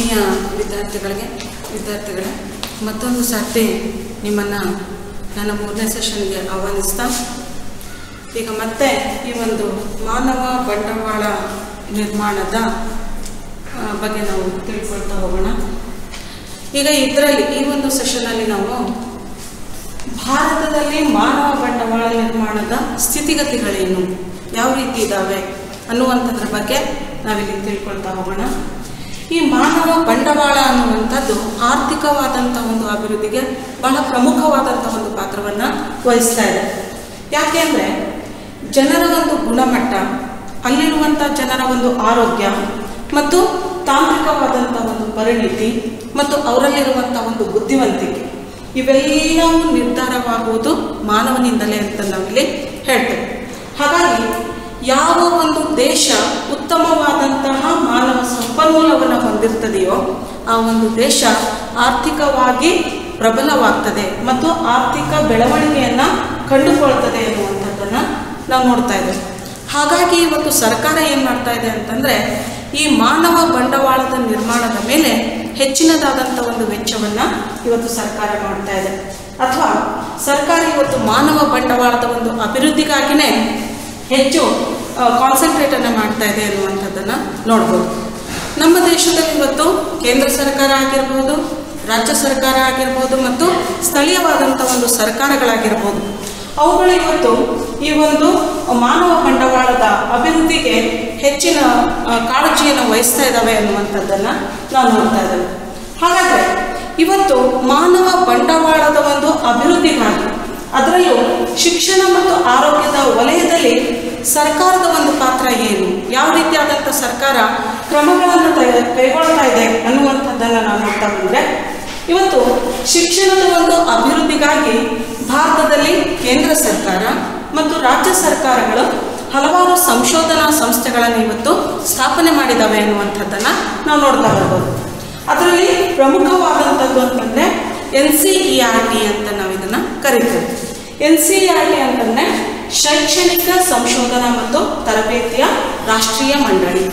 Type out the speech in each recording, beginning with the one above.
ಆತ್ಮೀಯ ವಿದ್ಯಾರ್ಥಿಗಳಿಗೆ ವಿದ್ಯಾರ್ಥಿಗಳೇ ಮತ್ತೊಂದು ಸರ್ತಿ ನಿಮ್ಮನ್ನು ನನ್ನ ಮೂರನೇ ಸೆಷನ್ಗೆ ಆಹ್ವಾನಿಸ್ತಾ ಈಗ ಮತ್ತೆ ಈ ಒಂದು ಮಾನವ ಬಂಡವಾಳ ನಿರ್ಮಾಣದ ಆ, ಬಗ್ಗೆ ನಾವು ತಿಳ್ಕೊಳ್ತಾ ಹೋಗೋಣ ಈಗ ಇದರಲ್ಲಿ ಈ ಒಂದು ಸೆಷನಲ್ಲಿ ನಾವು ಭಾರತದಲ್ಲಿ ಮಾನವ ಬಂಡವಾಳ ನಿರ್ಮಾಣದ ಸ್ಥಿತಿಗತಿಗಳೇನು ಯಾವ ರೀತಿ ಇದ್ದಾವೆ ಅನ್ನುವಂಥದ್ರ ಬಗ್ಗೆ ನಾವಿಲ್ಲಿ ತಿಳ್ಕೊಳ್ತಾ ಹೋಗೋಣ ಈ ಮಾನವ ಬಂಡವಾಳ ಅನ್ನುವಂಥದ್ದು ಆರ್ಥಿಕವಾದಂಥ ಒಂದು ಅಭಿವೃದ್ಧಿಗೆ ಬಹಳ ಪ್ರಮುಖವಾದಂಥ ಒಂದು ಪಾತ್ರವನ್ನು ವಹಿಸ್ತಾ ಇದೆ ಯಾಕೆಂದರೆ ಜನರ ಒಂದು ಗುಣಮಟ್ಟ ಅಲ್ಲಿರುವಂಥ ಜನರ ಒಂದು ಆರೋಗ್ಯ ಮತ್ತು ತಾಂತ್ರಿಕವಾದಂಥ ಒಂದು ಪರಿಣಿತಿ ಮತ್ತು ಅವರಲ್ಲಿರುವಂಥ ಒಂದು ಬುದ್ಧಿವಂತಿಕೆ ಇವೆಲ್ಲವೂ ನಿರ್ಧಾರವಾಗುವುದು ಮಾನವನಿಂದಲೇ ಅಂತ ನಾವಿಲ್ಲಿ ಹೇಳ್ತೇವೆ ಹಾಗಾಗಿ ಯಾವ ಒಂದು ದೇಶ ಉತ್ತಮವಾದಂತಹ ಮಾನವ ಸಂಪನ್ಮೂಲವನ್ನು ಹೊಂದಿರ್ತದೆಯೋ ಆ ಒಂದು ದೇಶ ಆರ್ಥಿಕವಾಗಿ ಪ್ರಬಲವಾಗ್ತದೆ ಮತ್ತು ಆರ್ಥಿಕ ಬೆಳವಣಿಗೆಯನ್ನು ಕಂಡುಕೊಳ್ತದೆ ಎನ್ನುವಂಥದ್ದನ್ನು ನಾವು ನೋಡ್ತಾ ಇದ್ದೇವೆ ಹಾಗಾಗಿ ಇವತ್ತು ಸರ್ಕಾರ ಏನು ಮಾಡ್ತಾ ಇದೆ ಅಂತಂದರೆ ಈ ಮಾನವ ಬಂಡವಾಳದ ನಿರ್ಮಾಣದ ಮೇಲೆ ಹೆಚ್ಚಿನದಾದಂಥ ಒಂದು ವೆಚ್ಚವನ್ನು ಇವತ್ತು ಸರ್ಕಾರ ಮಾಡ್ತಾ ಇದೆ ಅಥವಾ ಸರ್ಕಾರ ಇವತ್ತು ಮಾನವ ಬಂಡವಾಳದ ಒಂದು ಅಭಿವೃದ್ಧಿಗಾಗಿನೇ ಹೆಚ್ಚು ಕಾನ್ಸಂಟ್ರೇಟನ್ನು ಮಾಡ್ತಾ ಇದೆ ಅನ್ನುವಂಥದ್ದನ್ನು ನೋಡ್ಬೋದು ನಮ್ಮ ದೇಶದಲ್ಲಿ ಇವತ್ತು ಕೇಂದ್ರ ಸರ್ಕಾರ ಆಗಿರ್ಬೋದು ರಾಜ್ಯ ಸರ್ಕಾರ ಆಗಿರ್ಬೋದು ಮತ್ತು ಸ್ಥಳೀಯವಾದಂಥ ಒಂದು ಸರ್ಕಾರಗಳಾಗಿರ್ಬೋದು ಅವುಗಳು ಇವತ್ತು ಈ ಒಂದು ಮಾನವ ಬಂಡವಾಳದ ಅಭಿವೃದ್ಧಿಗೆ ಹೆಚ್ಚಿನ ಆ, ಕಾಳಜಿಯನ್ನು ವಹಿಸ್ತಾ ಇದ್ದಾವೆ ಅನ್ನುವಂಥದ್ದನ್ನು ನಾವು ನೋಡ್ತಾ ಇದ್ದೇವೆ ಹಾಗಾದರೆ ಇವತ್ತು ಮಾನವ ಬಂಡವಾಳದ ಒಂದು ಅಭಿವೃದ್ಧಿಗಾಗಿ ಅದರಲ್ಲೂ ಶಿಕ್ಷಣ ಮತ್ತು ಆರೋಗ್ಯದ ವಲಯದಲ್ಲಿ ಸರ್ಕಾರದ ಒಂದು ಪಾತ್ರ ಏನು ಯಾವ ರೀತಿಯಾದಂಥ ಸರ್ಕಾರ ಕ್ರಮಗಳನ್ನು ತೆ- ಕೈಗೊಳ್ತಾ ಇದೆ ಅನ್ನುವಂಥದ್ದನ್ನು ನಾವು ನೋಡ್ತಾ ಬಂದರೆ ಇವತ್ತು ಶಿಕ್ಷಣದ ಒಂದು ಅಭಿವೃದ್ಧಿಗಾಗಿ ಭಾರತದಲ್ಲಿ ಕೇಂದ್ರ ಸರ್ಕಾರ ಮತ್ತು ರಾಜ್ಯ ಸರ್ಕಾರಗಳು ಹಲವಾರು ಸಂಶೋಧನಾ ಸಂಸ್ಥೆಗಳನ್ನು ಇವತ್ತು ಸ್ಥಾಪನೆ ಮಾಡಿದ್ದಾವೆ ಅನ್ನುವಂಥದ್ದನ್ನು ನಾವು ನೋಡ್ತಾ ಬರ್ಬೋದು ಅದರಲ್ಲಿ ಪ್ರಮುಖವಾದಂಥದ್ದು ಅಂತಂದರೆ N C E R T ಅಂತ ನಾವು ಇದನ್ನು ಕರಿತೇವೆ N C E R T ಅಂತಂದರೆ ಶೈಕ್ಷಣಿಕ ಸಂಶೋಧನಾ ಮತ್ತು ತರಬೇತಿಯ ರಾಷ್ಟ್ರೀಯ ಮಂಡಳಿ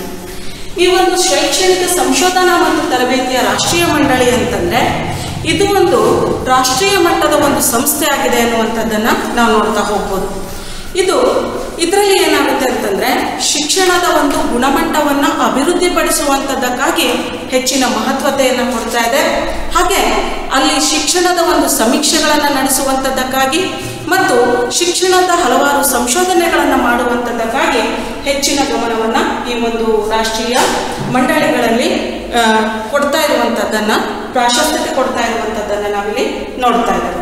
ಈ ಒಂದು ಶೈಕ್ಷಣಿಕ ಸಂಶೋಧನಾ ಮತ್ತು ತರಬೇತಿಯ ರಾಷ್ಟ್ರೀಯ ಮಂಡಳಿ ಅಂತಂದರೆ ಇದು ಒಂದು ರಾಷ್ಟ್ರೀಯ ಮಟ್ಟದ ಒಂದು ಸಂಸ್ಥೆ ಆಗಿದೆ ಅನ್ನುವಂಥದ್ದನ್ನು ನಾವು ನೋಡ್ತಾ ಹೋಗ್ಬೋದು ಇದು ಇದರಲ್ಲಿ ಏನಾಗುತ್ತೆ ಅಂತಂದರೆ ಶಿಕ್ಷಣದ ಒಂದು ಗುಣಮಟ್ಟವನ್ನು ಅಭಿವೃದ್ಧಿಪಡಿಸುವಂಥದ್ದಕ್ಕಾಗಿ ಹೆಚ್ಚಿನ ಮಹತ್ವತೆಯನ್ನು ಕೊಡ್ತಾ ಇದೆ ಹಾಗೆ ಅಲ್ಲಿ ಶಿಕ್ಷಣದ ಒಂದು ಸಮೀಕ್ಷೆಗಳನ್ನು ನಡೆಸುವಂಥದ್ದಕ್ಕಾಗಿ ಮತ್ತು ಶಿಕ್ಷಣದ ಹಲವಾರು ಸಂಶೋಧನೆಗಳನ್ನು ಮಾಡುವಂಥದ್ದಕ್ಕಾಗಿ ಹೆಚ್ಚಿನ ಗಮನವನ್ನು ಈ ಒಂದು ರಾಷ್ಟ್ರೀಯ ಮಂಡಳಿಗಳಲ್ಲಿ ಆ, ಕೊಡ್ತಾ ಇರುವಂಥದ್ದನ್ನು ಪ್ರಾಶಸ್ತ್ಯತೆ ಕೊಡ್ತಾ ಇರುವಂಥದ್ದನ್ನು ನಾವಿಲ್ಲಿ ನೋಡ್ತಾ ಇದ್ದೇವೆ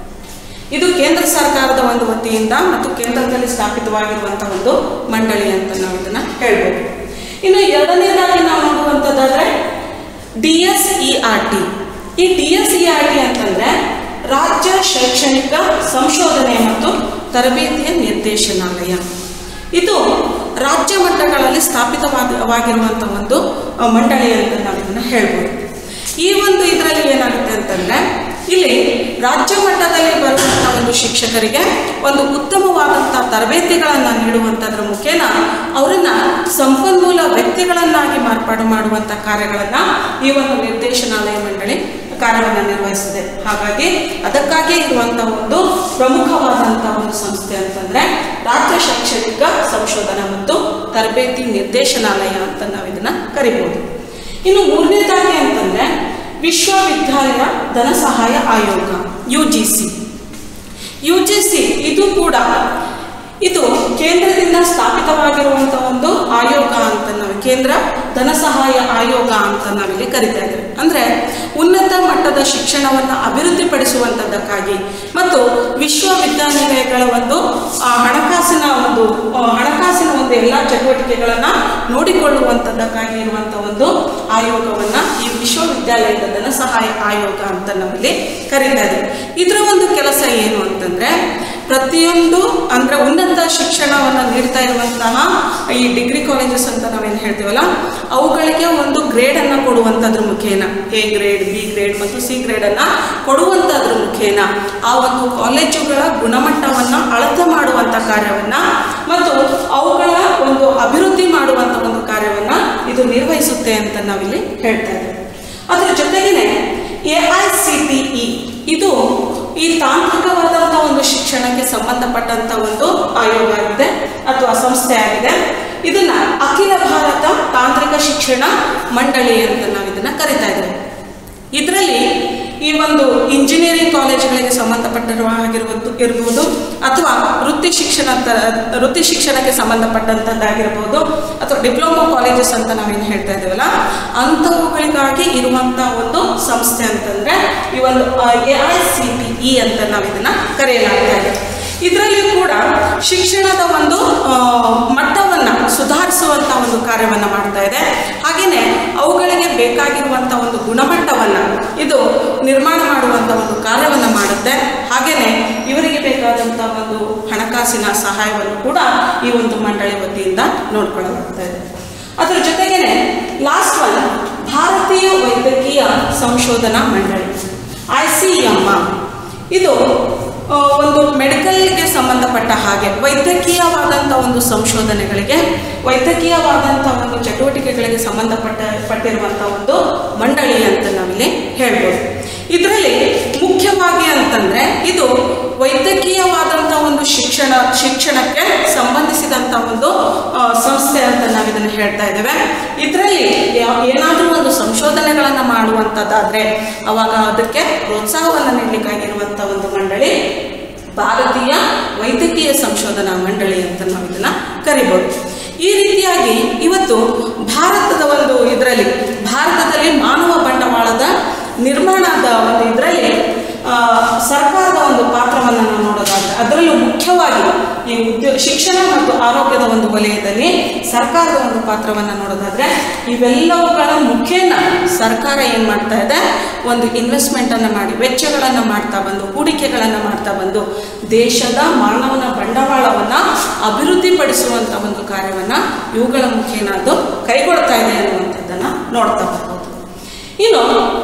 ಇದು ಕೇಂದ್ರ ಸರ್ಕಾರದ ಒಂದು ವತಿಯಿಂದ ಮತ್ತು ಕೇಂದ್ರದಲ್ಲಿ ಸ್ಥಾಪಿತವಾಗಿರುವಂಥ ಒಂದು ಮಂಡಳಿ ಅಂತ ನಾವು ಇದನ್ನು ಹೇಳ್ಬೋದು ಇನ್ನು ಎರಡನೇದಾಗಿ ನಾವು ನೋಡುವಂಥದ್ದಾದರೆ D S E R T ಈ D S E R T ಅಂತಂದರೆ ರಾಜ್ಯ ಶೈಕ್ಷಣಿಕ ಸಂಶೋಧನೆ ಮತ್ತು ತರಬೇತಿಯ ನಿರ್ದೇಶನಾಲಯ ಇದು ರಾಜ್ಯ ಮಟ್ಟಗಳಲ್ಲಿ ಸ್ಥಾಪಿತವಾಗಿರುವಂಥ ಒಂದು ಆ, ಮಂಡಳಿ ಅಂತ ನಾವು ಇದನ್ನು ಹೇಳ್ಬೋದು ಈ ಒಂದು ಇದರಲ್ಲಿ ಏನಾಗುತ್ತೆ ಅಂತಂದರೆ ಇಲ್ಲಿ ರಾಜ್ಯ ಮಟ್ಟದಲ್ಲಿ ಬರುವಂಥ ಒಂದು ಶಿಕ್ಷಕರಿಗೆ ಒಂದು ಉತ್ತಮವಾದಂಥ ತರಬೇತಿಗಳನ್ನು ನೀಡುವಂಥದ್ರ ಮುಖೇನ ಅವರನ್ನು ಸಂಪನ್ಮೂಲ ವ್ಯಕ್ತಿಗಳನ್ನಾಗಿ ಮಾರ್ಪಾಡು ಮಾಡುವಂಥ ಕಾರ್ಯಗಳನ್ನು ಈ ಒಂದು ನಿರ್ದೇಶನಾಲಯ ಮಂಡಳಿ ಕಾರ್ಯವನ್ನು ನಿರ್ವಹಿಸಿದೆ ಹಾಗಾಗಿ ಅದಕ್ಕಾಗಿ ಇರುವಂಥ ಒಂದು ಪ್ರಮುಖವಾದಂಥ ಒಂದು ಸಂಸ್ಥೆ ಅಂತಂದರೆ ರಾಜ್ಯ ಶೈಕ್ಷಣಿಕ ಸಂಶೋಧನಾ ಮತ್ತು ತರಬೇತಿ ನಿರ್ದೇಶನಾಲಯ ಅಂತ ನಾವು ಇದನ್ನು ಕರಿಬೋದು ಇನ್ನು ಮೂರನೇದಾಗಿ ಅಂತಂದರೆ ವಿಶ್ವವಿದ್ಯಾಲಯ ಧನ ಸಹಾಯ ಆಯೋಗ U G C U G C ಇದು ಕೂಡ ಇದು ಕೇಂದ್ರದಿಂದ ಸ್ಥಾಪಿತವಾಗಿರುವಂಥ ಒಂದು ಆಯೋಗ ಅಂತ ನಾವು ಕೇಂದ್ರ ಧನ ಸಹಾಯ ಆಯೋಗ ಅಂತ ನಾವಿಲ್ಲಿ ಕರಿತಾ ಇದ್ದೇವೆ ಅಂದರೆ ಉನ್ನತ ಮಟ್ಟದ ಶಿಕ್ಷಣವನ್ನು ಅಭಿವೃದ್ಧಿಪಡಿಸುವಂಥದ್ದಕ್ಕಾಗಿ ಮತ್ತು ವಿಶ್ವವಿದ್ಯಾನಿಲಯಗಳ ಒಂದು ಆ, ಹಣಕಾಸಿನ ಒಂದು ಆ, ಹಣಕಾಸಿನ ಒಂದು ಎಲ್ಲ ಚಟುವಟಿಕೆಗಳನ್ನು ನೋಡಿಕೊಳ್ಳುವಂಥದ್ದಕ್ಕಾಗಿ ಇರುವಂಥ ಒಂದು ಆಯೋಗವನ್ನು ಈ ವಿಶ್ವವಿದ್ಯಾಲಯದ ಧನ ಸಹಾಯ ಆಯೋಗ ಅಂತ ನಾವಿಲ್ಲಿ ಕರೀತಾ ಇದ್ದೇವೆ ಇದರ ಒಂದು ಕೆಲಸ ಏನು ಅಂತಂದರೆ ಪ್ರತಿಯೊಂದು ಅಂದರೆ ಉನ್ನತ ಶಿಕ್ಷಣವನ್ನು ನೀಡ್ತಾ ಇರುವಂತಹ ಈ ಡಿಗ್ರಿ ಕಾಲೇಜಸ್ ಅಂತ ನಾವೇನು ಹೇಳ್ತೀವಲ್ಲ ಅವುಗಳಿಗೆ ಒಂದು ಗ್ರೇಡನ್ನು ಕೊಡುವಂಥದ್ರ ಮುಖೇನ ಎ ಗ್ರೇಡ್ ಬಿ ಗ್ರೇಡ್ ಮತ್ತು ಸಿ ಗ್ರೇಡನ್ನು ಕೊಡುವಂಥದ್ರ ಮುಖೇನ ಆ ಒಂದು ಕಾಲೇಜುಗಳ ಗುಣಮಟ್ಟವನ್ನು ಅಳತೆ ಮಾಡುವಂಥ ಕಾರ್ಯವನ್ನು ಮತ್ತು ಅವುಗಳ ಒಂದು ಅಭಿವೃದ್ಧಿ ಮಾಡುವಂಥ ಒಂದು ಕಾರ್ಯವನ್ನು ಇದು ನಿರ್ವಹಿಸುತ್ತೆ ಅಂತ ನಾವಿಲ್ಲಿ ಹೇಳ್ತಾ ಇದ್ದೇವೆ ಅದರ ಜೊತೆಗೇನೆ A I C T E ಇದು ಈ ತಾಂತ್ರಿಕವಾದಂಥ ಒಂದು ಶಿಕ್ಷಣಕ್ಕೆ ಸಂಬಂಧಪಟ್ಟಂಥ ಒಂದು ಆಯೋಗ ಆಗಿದೆ ಅಥವಾ ಸಂಸ್ಥೆ ಆಗಿದೆ ಇದನ್ನ ಅಖಿಲ ಭಾರತ ತಾಂತ್ರಿಕ ಶಿಕ್ಷಣ ಮಂಡಳಿ ಅಂತ ನಾವು ಇದನ್ನ ಕರಿತಾ ಇದ್ದೇವೆ ಇದರಲ್ಲಿ ಈ ಒಂದು ಇಂಜಿನಿಯರಿಂಗ್ ಕಾಲೇಜುಗಳಿಗೆ ಸಂಬಂಧಪಟ್ಟಿರುವಾಗಿರ್ಬೋದು ಇರ್ಬೋದು ಅಥವಾ ವೃತ್ತಿ ಶಿಕ್ಷಣ ತ- ವೃತ್ತಿ ಶಿಕ್ಷಣಕ್ಕೆ ಸಂಬಂಧಪಟ್ಟಂಥದ್ದಾಗಿರ್ಬೋದು ಅಥವಾ ಡಿಪ್ಲೊಮಾ ಕಾಲೇಜಸ್ ಅಂತ ನಾವೇನು ಹೇಳ್ತಾ ಇದ್ದೇವಲ್ಲ ಅಂಥವುಗಳಿಗಾಗಿ ಇರುವಂಥ ಒಂದು ಸಂಸ್ಥೆ ಅಂತಂದ್ರೆ ಈ ಒಂದು A I C T E ಅಂತ ನಾವು ಇದನ್ನ ಕರೆಯಲಾಗ್ತಾ ಇದೆ ಇದರಲ್ಲಿ ಕೂಡ ಶಿಕ್ಷಣದ ಒಂದು ಆ, ಮಟ್ಟವನ್ನ ಸುಧಾರಿಸುವಂತ ಒಂದು ಕಾರ್ಯವನ್ನ ಮಾಡ್ತಾ ಇದೆ ಹಾಗೆಯೇ ಅವುಗಳಿಗೆ ಬೇಕಾಗಿರುವಂತ ಒಂದು ಗುಣಮಟ್ಟವನ್ನ ಇದು ನಿರ್ಮಾಣ ಮಾಡುವಂತ ಒಂದು ಕಾರ್ಯವನ್ನ ಮಾಡುತ್ತೆ ಹಾಗೆಯೇ ಇವರಿಗೆ ಬೇಕಾದಂತ ಒಂದು ಹಣಕಾಸಿನ ಸಹಾಯವನ್ನು ಕೂಡ ಈ ಒಂದು ಮಂಡಳಿ ವತಿಯಿಂದ ನೋಡ್ಕೊಳ್ಳಲಾಗ್ತಾ ಇದೆ ಅದರ ಜೊತೆಗೇನೆ ಲಾಸ್ಟ್ ಒನ್ ಭಾರತೀಯ ವೈದ್ಯಕೀಯ ಸಂಶೋಧನಾ ಮಂಡಳಿ ಐ ಸಿ ಎಂ ಇದು ಆ, ಒಂದು ಮೆಡಿಕಲ್ಗೆ ಸಂಬಂಧಪಟ್ಟ ಹಾಗೆ ವೈದ್ಯಕೀಯವಾದಂಥ ಒಂದು ಸಂಶೋಧನೆಗಳಿಗೆ ವೈದ್ಯಕೀಯವಾದಂಥ ಒಂದು ಚಟುವಟಿಕೆಗಳಿಗೆ ಸಂಬಂಧಪಟ್ಟ ಪಟ್ಟಿರುವಂಥ ಒಂದು ಮಂಡಳಿ ಅಂತ ನಾವಿಲ್ಲಿ ಹೇಳ್ಬೋದು ಇದರಲ್ಲಿ ಮುಖ್ಯವಾಗಿ ಅಂತಂದ್ರೆ ಇದು ವೈದ್ಯಕೀಯವಾದಂಥ ಒಂದು ಶಿಕ್ಷಣ ಶಿಕ್ಷಣಕ್ಕೆ ಸಂಬಂಧಿಸಿದಂಥ ಒಂದು ಆ, ಸಂಸ್ಥೆ ಅಂತ ನಾವು ಇದನ್ನು ಹೇಳ್ತಾ ಇದ್ದೇವೆ ಇದರಲ್ಲಿ ಏನಾದರೂ ಒಂದು ಸಂಶೋಧನೆಗಳನ್ನು ಮಾಡುವಂಥದ್ದಾದ್ರೆ ಅವಾಗ ಅದಕ್ಕೆ ಪ್ರೋತ್ಸಾಹವನ್ನು ನೀಡಲಿಕ್ಕಾಗಿರುವಂಥ ಒಂದು ಮಂಡಳಿ ಭಾರತೀಯ ವೈದ್ಯಕೀಯ ಸಂಶೋಧನಾ ಮಂಡಳಿ ಅಂತ ನಾವು ಇದನ್ನ ಕರಿಬೋದು ಈ ರೀತಿಯಾಗಿ ಇವತ್ತು ಭಾರತದ ಒಂದು ಇದರಲ್ಲಿ ಭಾರತದಲ್ಲಿ ಮಾನವ ಬಂಡವಾಳದ ನಿರ್ಮಾಣದ ಒಂದು ಇದರಲ್ಲಿ ಆ, ಸರ್ಕಾರದ ಒಂದು ಪಾತ್ರವನ್ನು ನಾವು ನೋಡೋದಾದ್ರೆ ಅದರಲ್ಲೂ ಮುಖ್ಯವಾಗಿ ಈ ಉದ್ಯೋಗ ಶಿಕ್ಷಣ ಮತ್ತು ಆರೋಗ್ಯದ ಒಂದು ವಲಯದಲ್ಲಿ ಸರ್ಕಾರದ ಒಂದು ಪಾತ್ರವನ್ನು ನೋಡೋದಾದ್ರೆ ಇವೆಲ್ಲವುಗಳ ಮುಖೇನ ಸರ್ಕಾರ ಏನು ಮಾಡ್ತಾ ಇದೆ ಒಂದು ಇನ್ವೆಸ್ಟ್ಮೆಂಟನ್ನು ಮಾಡಿ ವೆಚ್ಚಗಳನ್ನು ಮಾಡ್ತಾ ಬಂದು ಹೂಡಿಕೆಗಳನ್ನು ಮಾಡ್ತಾ ಬಂದು ದೇಶದ ಮಾನವನ ಬಂಡವಾಳವನ್ನು ಅಭಿವೃದ್ಧಿಪಡಿಸುವಂಥ ಒಂದು ಕಾರ್ಯವನ್ನು ಇವುಗಳ ಮುಖೇನ ಅದು ಕೈಗೊಳ್ತಾ ಇದೆ ಅನ್ನುವಂಥದ್ದನ್ನು ನೋಡ್ತಾ ಬರ್ಬೋದು ಇನ್ನು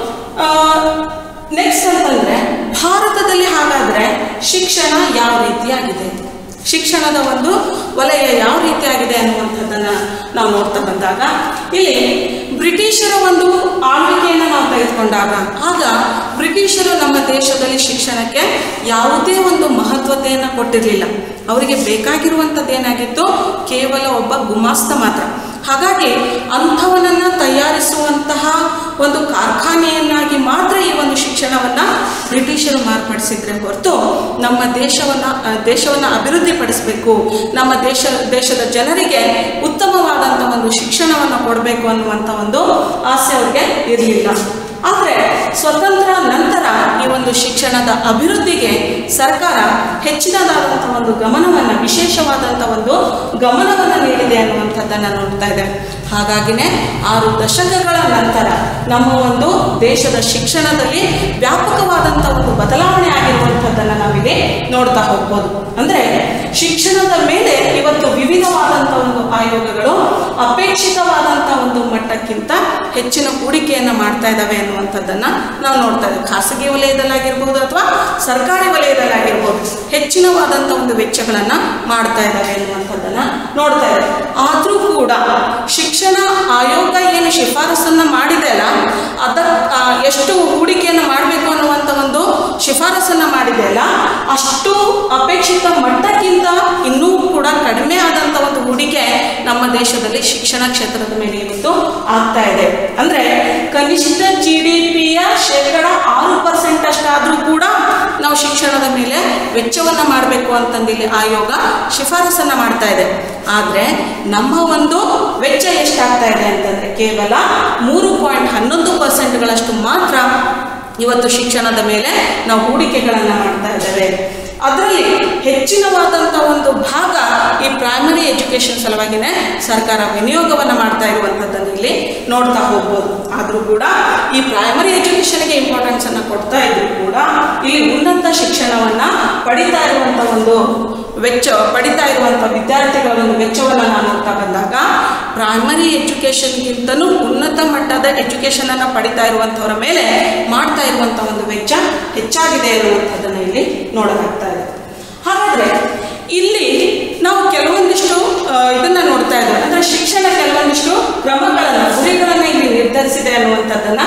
ನೆಕ್ಸ್ಟ್ ಅಂತಂದ್ರೆ ಭಾರತದಲ್ಲಿ ಹಾಗಾದ್ರೆ ಶಿಕ್ಷಣ ಯಾವ ರೀತಿಯಾಗಿದೆ ಶಿಕ್ಷಣದ ಒಂದು ವಲಯ ಯಾವ ರೀತಿಯಾಗಿದೆ ಅನ್ನುವಂಥದ್ದನ್ನ ನಾವು ನೋಡ್ತಾ ಬಂದಾಗ ಇಲ್ಲಿ ಬ್ರಿಟಿಷರ ಒಂದು ಆಳ್ವಿಕೆಯನ್ನು ನಾವು ತೆಗೆದುಕೊಂಡಾಗ ಆಗ ಬ್ರಿಟಿಷರು ನಮ್ಮ ದೇಶದಲ್ಲಿ ಶಿಕ್ಷಣಕ್ಕೆ ಯಾವುದೇ ಒಂದು ಮಹತ್ವತೆಯನ್ನು ಕೊಟ್ಟಿರಲಿಲ್ಲ ಅವರಿಗೆ ಬೇಕಾಗಿರುವಂಥದ್ದು ಏನಾಗಿತ್ತು ಕೇವಲ ಒಬ್ಬ ಗುಮಾಸ್ತ ಮಾತ್ರ ಹಾಗಾಗಿ ಅಂಥವನನ್ನು ತಯಾರಿಸುವಂತಹ ಒಂದು ಕಾರ್ಖಾನೆಯನ್ನಾಗಿ ಮಾತ್ರ ಈ ಒಂದು ಶಿಕ್ಷಣವನ್ನು ಬ್ರಿಟಿಷರು ಮಾರ್ಪಡಿಸಿದ್ರೆ ಹೊರತು ನಮ್ಮ ದೇಶವನ್ನು ದೇಶವನ್ನು ಅಭಿವೃದ್ಧಿಪಡಿಸಬೇಕು ನಮ್ಮ ದೇಶ ದೇಶದ ಜನರಿಗೆ ಉತ್ತಮವಾದಂಥ ಒಂದು ಶಿಕ್ಷಣವನ್ನು ಕೊಡಬೇಕು ಅನ್ನುವಂಥ ಒಂದು ಆಸೆ ಅವ್ರಿಗೆ ಇರಲಿಲ್ಲ ಆದರೆ ಸ್ವತಂತ್ರ ನಂತರ ಈ ಒಂದು ಶಿಕ್ಷಣದ ಅಭಿವೃದ್ಧಿಗೆ ಸರ್ಕಾರ ಹೆಚ್ಚಿನದಾದಂಥ ಒಂದು ಗಮನವನ್ನು ವಿಶೇಷವಾದಂಥ ಒಂದು ಗಮನವನ್ನು ನೀಡಿದೆ ಅನ್ನುವಂಥದ್ದನ್ನು ನೋಡ್ತಾ ಇದೆ ಹಾಗಾಗಿನೇ ಆರು ದಶಕಗಳ ನಂತರ ನಮ್ಮ ಒಂದು ದೇಶದ ಶಿಕ್ಷಣದಲ್ಲಿ ವ್ಯಾಪಕವಾದಂಥ ಒಂದು ಬದಲಾವಣೆ ಆಗಿರುವಂಥದ್ದನ್ನು ನಾವಿಲ್ಲಿ ನೋಡ್ತಾ ಹೋಗ್ಬೋದು ಅಂದರೆ ಶಿಕ್ಷಣದ ಮೇಲೆ ಇವತ್ತು ವಿವಿಧವಾದಂಥ ಒಂದು ಆಯೋಗಗಳು ಅಪೇಕ್ಷಿತವಾದಂಥ ಒಂದು ಮಟ್ಟಕ್ಕಿಂತ ಹೆಚ್ಚಿನ ಹೂಡಿಕೆಯನ್ನು ಮಾಡ್ತಾ ಇದ್ದಾವೆ ಅನ್ನುವಂಥದ್ದನ್ನು ನಾವು ನೋಡ್ತಾ ಇದ್ದೇವೆ ಖಾಸಗಿ ವಲಯದಲ್ಲಾಗಿರ್ಬೋದು ಅಥವಾ ಸರ್ಕಾರಿ ವಲಯದಲ್ಲಾಗಿರ್ಬೋದು ಹೆಚ್ಚಿನವಾದಂಥ ಒಂದು ವೆಚ್ಚಗಳನ್ನು ಮಾಡ್ತಾ ಇದ್ದಾವೆ ಅನ್ನುವಂಥದ್ದನ್ನು ನೋಡ್ತಾ ಇದ್ದೇವೆ ಆದರೂ ಕೂಡ ಶಿಕ್ಷಣ ಆಯೋಗ ಏನು ಶಿಫಾರಸನ್ನು ಮಾಡಿದೆ ಅಲ್ಲ ಅದ ಆ, ಎಷ್ಟು ಹೂಡಿಕೆಯನ್ನು ಮಾಡಬೇಕು ಅನ್ನುವಂಥ ಒಂದು ಶಿಫಾರಸನ್ನು ಮಾಡಿದೆ ಅಲ್ಲ ಅಷ್ಟು ಅಪೇಕ್ಷಿತ ಮಟ್ಟಕ್ಕಿಂತ ಇನ್ನೂ ಕೂಡ ಕಡಿಮೆ ಆದಂಥ ಒಂದು ಹೂಡಿಕೆ ನಮ್ಮ ದೇಶದಲ್ಲಿ ಶಿಕ್ಷಣ ಕ್ಷೇತ್ರದ ಮೇಲೆ ಇವತ್ತು ಆಗ್ತಾ ಇದೆ ಅಂದ್ರೆ ಕನಿಷ್ಠ ಜಿ ಡಿ ಪಿಯ ಶೇಕಡ ಆರು ಪರ್ಸೆಂಟ್ ಅಷ್ಟಾದರೂ ಕೂಡ ನಾವು ಶಿಕ್ಷಣದ ಮೇಲೆ ವೆಚ್ಚವನ್ನ ಮಾಡಬೇಕು ಅಂತಂದು ಇಲ್ಲಿ ಆಯೋಗ ಶಿಫಾರಸನ್ನ ಮಾಡ್ತಾ ಇದೆ ಆದರೆ ನಮ್ಮ ಒಂದು ವೆಚ್ಚ ಎಷ್ಟಾಗ್ತಾ ಇದೆ ಅಂತಂದ್ರೆ ಕೇವಲ ಮೂರು ಪಾಯಿಂಟ್ ಹನ್ನೊಂದು ಪರ್ಸೆಂಟ್ಗಳಷ್ಟು ಮಾತ್ರ ಇವತ್ತು ಶಿಕ್ಷಣದ ಮೇಲೆ ನಾವು ಹೂಡಿಕೆಗಳನ್ನು ಮಾಡ್ತಾ ಇದ್ದೇವೆ ಅದರಲ್ಲಿ ಹೆಚ್ಚಿನವಾದಂಥ ಒಂದು ಭಾಗ ಈ ಪ್ರೈಮರಿ ಎಜುಕೇಷನ್ ಸಲುವಾಗಿನೇ ಸರ್ಕಾರ ವಿನಿಯೋಗವನ್ನು ಮಾಡ್ತಾ ಇರುವಂಥದ್ದನ್ನು ಇಲ್ಲಿ ನೋಡ್ತಾ ಹೋಗ್ಬೋದು ಆದರೂ ಕೂಡ ಈ ಪ್ರೈಮರಿ ಎಜುಕೇಷನ್ಗೆ ಇಂಪಾರ್ಟೆನ್ಸನ್ನು ಕೊಡ್ತಾ ಇದ್ರು ಕೂಡ ಇಲ್ಲಿ ಉನ್ನತ ಶಿಕ್ಷಣವನ್ನು ಪಡಿತಾ ಇರುವಂಥ ಒಂದು ವೆಚ್ಚ ಪಡಿತಾ ಇರುವಂಥ ವಿದ್ಯಾರ್ಥಿಗಳ ಒಂದು ವೆಚ್ಚವನ್ನು ನಾವು ನೋಡ್ತಾ ಬಂದಾಗ ಪ್ರೈಮರಿ ಎಜುಕೇಷನ್ಗಿಂತನೂ ಉನ್ನತ ಮಟ್ಟದ ಎಜುಕೇಷನನ್ನು ಪಡಿತಾ ಇರುವಂಥವರ ಮೇಲೆ ಮಾಡ್ತಾ ಇರುವಂಥ ಒಂದು ವೆಚ್ಚ ಹೆಚ್ಚಾಗಿದೆ ಅನ್ನುವಂಥದ್ದನ್ನು ಇಲ್ಲಿ ನೋಡಲಾಗ್ತಾ ಇದೆ ಹಾಗಾದರೆ ಇಲ್ಲಿ ನಾವು ಕೆಲವೊಂದಿಷ್ಟು ಆ, ಇದನ್ನ ನೋಡ್ತಾ ಇದ್ದೇವೆ ಅಂದ್ರೆ ಶಿಕ್ಷಣ ಕೆಲವೊಂದಿಷ್ಟು ಕ್ರಮಗಳನ್ನು ಗುರಿಗಳನ್ನು ಇಲ್ಲಿ ನಿರ್ಧರಿಸಿದೆ ಅನ್ನುವಂಥದ್ದನ್ನ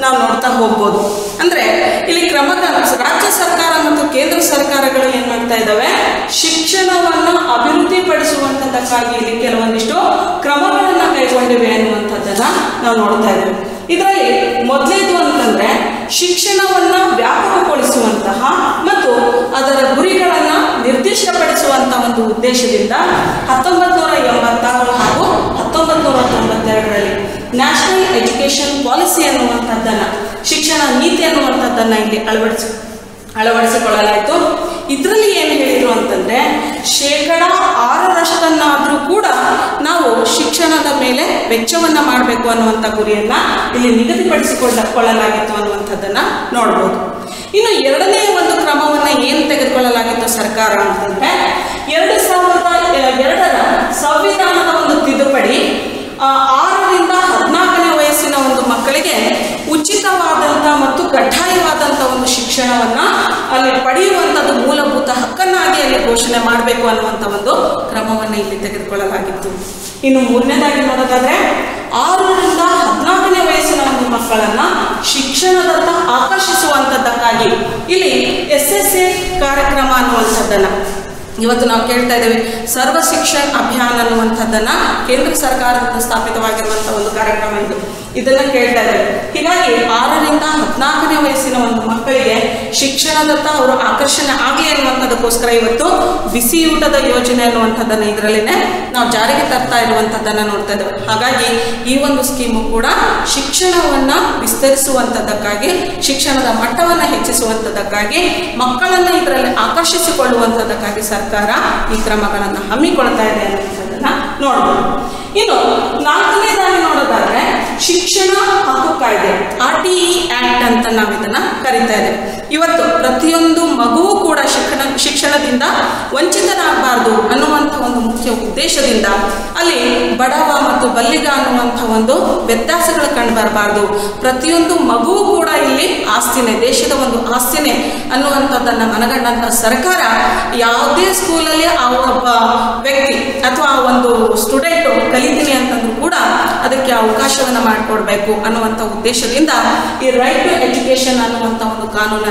ನಾವು ನೋಡ್ತಾ ಹೋಗ್ಬೋದು ಅಂದ್ರೆ ಇಲ್ಲಿ ಕ್ರಮ ರಾಜ್ಯ ಸರ್ಕಾರ ಮತ್ತು ಕೇಂದ್ರ ಸರ್ಕಾರಗಳು ಏನ್ ಮಾಡ್ತಾ ಇದ್ದಾವೆ ಶಿಕ್ಷಣವನ್ನು ಅಭಿವೃದ್ಧಿ ಪಡಿಸುವಂತದಕ್ಕಾಗಿ ಇಲ್ಲಿ ಕೆಲವೊಂದಿಷ್ಟು ಕ್ರಮಗಳನ್ನ ಕೈಗೊಂಡಿವೆ ಅನ್ನುವಂಥದ್ದನ್ನ ನಾವು ನೋಡ್ತಾ ಇದ್ದೇವೆ ಇದರಲ್ಲಿ ಮೊದಲೇದು ಅಂತಂದ್ರೆ ಶಿಕ್ಷಣವನ್ನ ವ್ಯಾಪಕಗೊಳಿಸುವಂತಹ ಮತ್ತು ಅದರ ಗುರಿಗಳನ್ನ ನಿರ್ದಿಷ್ಟಪಡಿಸುವಂತ ಒಂದು ಉದ್ದೇಶದಿಂದ ಹತ್ತೊಂಬತ್ತು ನೂರ ಎಂಬತ್ತಾರು ಹಾಗೂ ಹತ್ತೊಂಬತ್ತು ನೂರ ತೊಂಬತ್ತೆರಡರಲ್ಲಿ ನ್ಯಾಷನಲ್ ಎಜುಕೇಶನ್ ಪಾಲಿಸಿ ಅನ್ನುವಂಥದ್ದನ್ನ ಶಿಕ್ಷಣ ನೀತಿ ಅನ್ನುವಂಥದ್ದನ್ನ ಇಲ್ಲಿ ಅಳವಡಿಸಿ ಅಳವಡಿಸಿಕೊಳ್ಳಲಾಯಿತು ಇದರಲ್ಲಿ ಏನು ಹೇಳಿದ್ರು ಅಂತಂದ್ರೆ ಶೇಕಡ ಆರರಷ್ಟನ್ನಾದರೂ ಕೂಡ ನಾವು ಶಿಕ್ಷಣದ ಮೇಲೆ ವೆಚ್ಚವನ್ನ ಮಾಡಬೇಕು ಅನ್ನುವಂಥ ಗುರಿಯನ್ನ ಇಲ್ಲಿ ನಿಗದಿಪಡಿಸಿಕೊಂಡ ಕೊಳ್ಳಲಾಗಿತ್ತು ಅನ್ನುವಂಥದ್ದನ್ನ ನೋಡ್ಬೋದು ಇನ್ನು ಎರಡನೇ ಒಂದು ಕ್ರಮವನ್ನ ಏನು ತೆಗೆದುಕೊಳ್ಳಲಾಗಿತ್ತು ಸರ್ಕಾರ ಅಂತಂದ್ರೆ ಎರಡು ಸಾವಿರದ ಎರಡರ ಸಂವಿಧಾನದ ಒಂದು ತಿದ್ದುಪಡಿ ಆ, ಆರರಿಂದ ಹದಿನಾಲ್ಕನೇ ವಯಸ್ಸಿನ ಒಂದು ಮಕ್ಕಳಿಗೆ ಉಚಿತವಾದಂಥ ಮತ್ತು ಕಡ್ಡಾಯವಾದಂಥ ಒಂದು ಶಿಕ್ಷಣವನ್ನ ಅಲ್ಲಿ ಪಡೆಯುವಂಥದ್ದು ಮೂಲಭೂತ ಹಕ್ಕನ್ನಾಗಿ ಅಲ್ಲಿ ಘೋಷಣೆ ಮಾಡಬೇಕು ಅನ್ನುವಂಥ ಒಂದು ಕ್ರಮವನ್ನು ಇಲ್ಲಿ ತೆಗೆದುಕೊಳ್ಳಲಾಗಿತ್ತು ಇನ್ನು ಮೂರನೇದಾಗಿ ನೋಡೋದಾದ್ರೆ ಆರರಿಂದ ಹದಿನಾಲ್ಕನೇ ವಯಸ್ಸಿನ ಒಂದು ಮಕ್ಕಳನ್ನ ಶಿಕ್ಷಣದತ್ತ ಆಕರ್ಷಿಸುವಂಥದ್ದಕ್ಕಾಗಿ ಇಲ್ಲಿ ಎಸ್ ಎಸ್ ಎ ಕಾರ್ಯಕ್ರಮ ಅನ್ನುವಂಥದ್ದನ್ನ ಇವತ್ತು ನಾವು ಕೇಳ್ತಾ ಇದ್ದೇವೆ ಸರ್ವ ಶಿಕ್ಷಣ ಅಭಿಯಾನ ಅನ್ನುವಂಥದ್ದನ್ನ ಕೇಂದ್ರ ಸರ್ಕಾರದಿಂದ ಸ್ಥಾಪಿತವಾಗಿರುವಂತಹ ಒಂದು ಕಾರ್ಯಕ್ರಮ ಇದು ಇದನ್ನ ಕೇಳ್ತಾ ಇದ್ದೇವೆ ಹೀಗಾಗಿ ಆರರಿಂದ ಹದಿನಾಲ್ಕನೇ ವಯಸ್ಸಿನ ಒಂದು ಮಕ್ಕಳಿಗೆ ಶಿಕ್ಷಣದತ್ತ ಅವರು ಆಕರ್ಷಣೆ ಆಗಲಿ ಅನ್ನುವಂಥದ್ದಕ್ಕೋಸ್ಕರ ಇವತ್ತು ಬಿಸಿ ಊಟದ ಯೋಜನೆ ಅನ್ನುವಂಥದ್ದನ್ನ ಇದರಲ್ಲಿನೇ ನಾವು ಜಾರಿಗೆ ತರ್ತಾ ಇರುವಂಥದ್ದನ್ನ ನೋಡ್ತಾ ಇದ್ದೇವೆ ಹಾಗಾಗಿ ಈ ಒಂದು ಸ್ಕೀಮು ಕೂಡ ಶಿಕ್ಷಣವನ್ನ ವಿಸ್ತರಿಸುವಂಥದ್ದಕ್ಕಾಗಿ ಶಿಕ್ಷಣದ ಮಟ್ಟವನ್ನ ಹೆಚ್ಚಿಸುವಂಥದ್ದಕ್ಕಾಗಿ ಮಕ್ಕಳನ್ನ ಇದರಲ್ಲಿ ಆಕರ್ಷಿಸಿಕೊಳ್ಳುವಂಥದ್ದಕ್ಕಾಗಿ ಸರ್ಕಾರ ಈ ಕ್ರಮಗಳನ್ನು ಹಮ್ಮಿಕೊಳ್ತಾ ಇದೆ ಅನ್ನುವಂಥದ್ದನ್ನ ನೋಡ್ಬೋದು ಇನ್ನು ನಾಲ್ಕನೇದಾಗಿ ನೋಡೋದಾದ್ರೆ ಶಿಕ್ಷಣ ಹಕ್ಕು ಕಾಯ್ದೆ ಆರ್ ಟಿ ಇ ಆಕ್ಟ್ ಅಂತ ನಾವು ಇದನ್ನ ಕರಿತಾ ಇದ್ದೇವೆ ಇವತ್ತು ಪ್ರತಿಯೊಂದು ಮಗುವು ಕೂಡ ಶಿಕ್ಷಣ ಶಿಕ್ಷಣದಿಂದ ವಂಚಿತನಾಗಬಾರ್ದು ಅನ್ನುವಂಥ ಒಂದು ಮುಖ್ಯ ಉದ್ದೇಶದಿಂದ ಅಲ್ಲಿ ಬಡವ ಮತ್ತು ಬಲ್ಲಿಗ ಅನ್ನುವಂಥ ಒಂದು ವ್ಯತ್ಯಾಸಗಳು ಕಂಡು ಬರಬಾರ್ದು ಪ್ರತಿಯೊಂದು ಮಗುವು ಕೂಡ ಇಲ್ಲಿ ಆಸ್ತಿನೇ ದೇಶದ ಒಂದು ಆಸ್ತಿನೇ ಅನ್ನುವಂಥದ್ದನ್ನ ಮನಗಂಡಂಥ ಸರ್ಕಾರ ಯಾವುದೇ ಸ್ಕೂಲಲ್ಲಿ ಆ ಒಬ್ಬ ವ್ಯಕ್ತಿ ಅಥವಾ ಆ ಒಂದು ಸ್ಟೂಡೆಂಟು ಕಲಿತೀನಿ ಅಂತಂದ್ರೂ ಕೂಡ ಅದಕ್ಕೆ ಅವಕಾಶವನ್ನು ಮಾಡಿಕೊಡ್ಬೇಕು ಅನ್ನುವಂಥ ಉದ್ದೇಶದಿಂದ ಈ ರೈಟ್ ಟು ಎಜುಕೇಶನ್ ಅನ್ನುವಂಥ ಒಂದು ಕಾನೂನನ್ನ